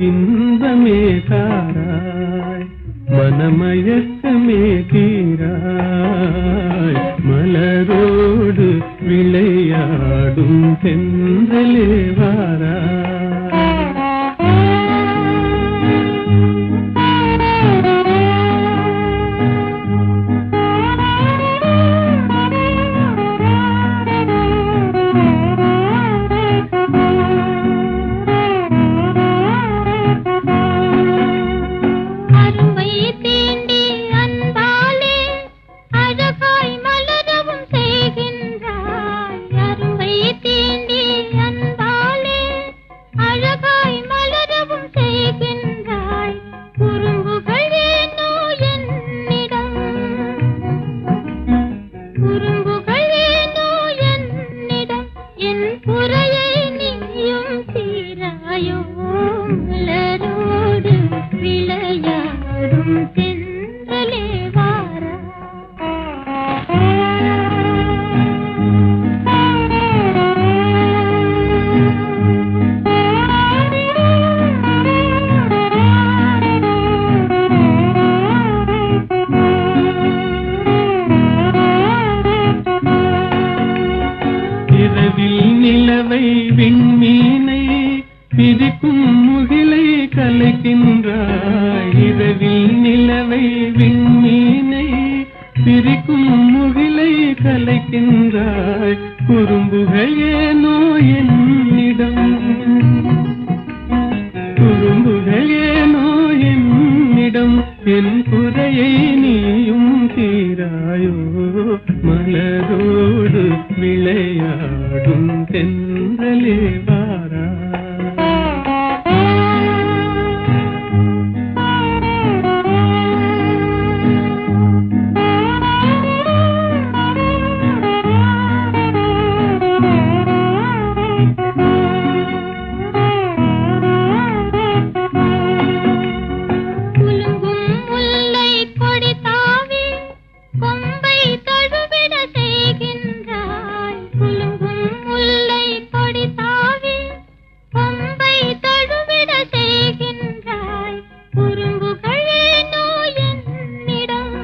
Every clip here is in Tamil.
இன்பமே தாராய் மனமயக்கமே தீராய் மலரோடு விளையாடும் தென்றலே வாராய் அருமை தீண்டி அன்பாலே அழகாய் மலரவும் செய்கின்றாய் அருமை தீண்டி அன்பாலே அழகாய் மலரவும் செய்கின்றாய் குறும்புகள் ஏனோ என்னிடம் குறும்புகள் ஏனோ என்னிடம் என் குறையை நீயும் தீராயோ மலரோடு விளையாடும் தென்றலே வாரா இரவில் நிலவை விண்மீனை பிரிக்கும் முகிலை கலைக்கின்றாய் இரவில் நிலவை விண்மீனை பிரிக்கும் முகிலை கலைக்கின்றாய் குறும்புகள் ஏனோ என்னிடம் குறும்புகள் ஏனோ என்னிடம் என் குறையை நீயும் தீராயோ மலரோடு விளையாடும் தென்றலே வாரா குலுங்கும் முல்லை கொடி தாவி கொம்பை தழுவிட செய்கின்றாய் குலுங்கும் முல்லை கொடி தாவி கொம்பை தழுவிட செய்கின்றாய் குறும்புகள் ஏனோ என்னிடம்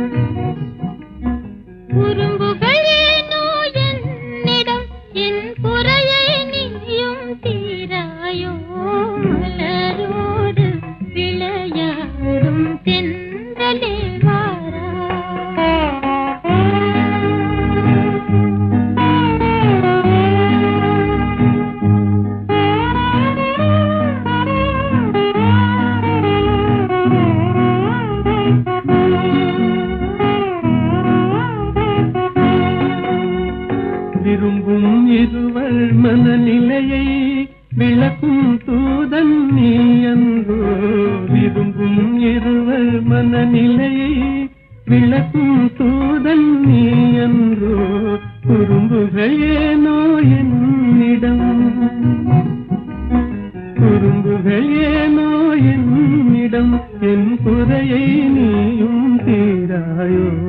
குறும்புகள் ஏனோ என்னிடம் என் குறையை நீயும் தீராயோ மலரோடு விளையாடும் தென்றலே வாரா விரும்பும் இருவர் மனநிலையை விளக்கும் தூதன் நீ அன்றோ விரும்பும் இருவர் மனநிலையை விளக்கும் தூதன் நீ அன்றோ குறும்புகள் ஏனோ என்னிடம் குறும்புகள் ஏனோ என்னிடம் என் குறையை நீயும் தீராயோ